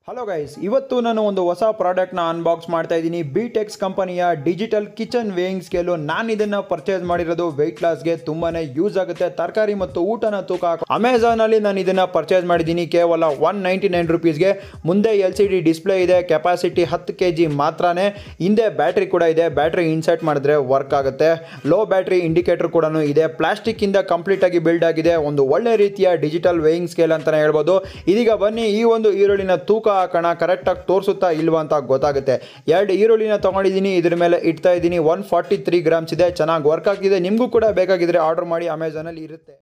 hello guys ಇವತ್ತು ನಾನು ಒಂದು ಹೊಸ ಪ್ರಾಡಕ್ಟ್ನ ಅನ್ಬಾಕ್ಸ್ ಮಾಡ್ತಾ ಇದ್ದೀನಿ ಬಿಟೆಕ್ಸ್ ಕಂಪನಿಯ ಡಿಜಿಟಲ್ ಕಿಚನ್ ವೇಯಿಂಗ್ ಸ್ಕೇಲು ನಾನು ಇದನ್ನು ಪರ್ಚೇಸ್ ಮಾಡಿರೋದು ವೆಯ್ಟ್ ಲಾಸ್ಗೆ ತುಂಬಾ ಯೂಸ್ ಆಗುತ್ತೆ ತರಕಾರಿ ಮತ್ತು ಊಟನ ತೂಕ ಹಾಕೋ ಅಮೆಝಾನಲ್ಲಿ ನಾನು ಇದನ್ನು ಪರ್ಚೇಸ್ ಮಾಡಿದ್ದೀನಿ ಕೇವಲ ಒನ್ ನೈಂಟಿ ನೈನ್ ರುಪೀಸ್ಗೆ ಮುಂದೆ ಎಲ್ ಸಿ ಡಿ ಡಿಸ್ಪ್ಲೇ ಇದೆ ಕೆಪಾಸಿಟಿ ಹತ್ತು ಕೆ ಜಿ ಮಾತ್ರನೇ ಹಿಂದೆ ಬ್ಯಾಟ್ರಿ ಕೂಡ ಇದೆ ಬ್ಯಾಟ್ರಿ ಇನ್ಸರ್ಟ್ ಮಾಡಿದ್ರೆ ವರ್ಕ್ ಆಗುತ್ತೆ ಲೋ ಬ್ಯಾಟ್ರಿ ಇಂಡಿಕೇಟರ್ ಕೂಡ ಇದೆ ಪ್ಲಾಸ್ಟಿಕ್ ಇಂದ ಕಂಪ್ಲೀಟ್ ಆಗಿ ಬಿಲ್ಡ್ ಆಗಿದೆ ಒಂದು ಒಳ್ಳೆ ರೀತಿಯ ಡಿಜಿಟಲ್ ವೇಯಿಂಗ್ ಸ್ಕೇಲ್ ಅಂತಾನೆ ಹೇಳ್ಬೋದು ಇದೀಗ ಬನ್ನಿ ಈ ಒಂದು ಈರುಳ್ಳಿನ ತೂಕ ಹಾಕೋಣ ಕರೆಕ್ಟಾಗಿ ತೋರಿಸುತ್ತಾ ಇಲ್ವಾ ಅಂತ ಗೊತ್ತಾಗುತ್ತೆ ಎರಡು ಈರುಳ್ಳಿನ ತೊಗೊಂಡಿದ್ದೀನಿ ಇದ್ರ ಮೇಲೆ ಇಡ್ತಾ ಇದ್ದೀನಿ ಒನ್ ಫಾರ್ಟಿ ತ್ರೀ ಗ್ರಾಮ್ಸ್ ಇದೆ ಚೆನ್ನಾಗಿ ವರ್ಕ್ ಆಗ್ತಿದೆ ನಿಮಗೂ ಕೂಡ ಬೇಕಾಗಿದ್ರೆ ಆರ್ಡರ್ ಮಾಡಿ ಅಮೆಝಾನಲ್ಲಿ ಇರುತ್ತೆ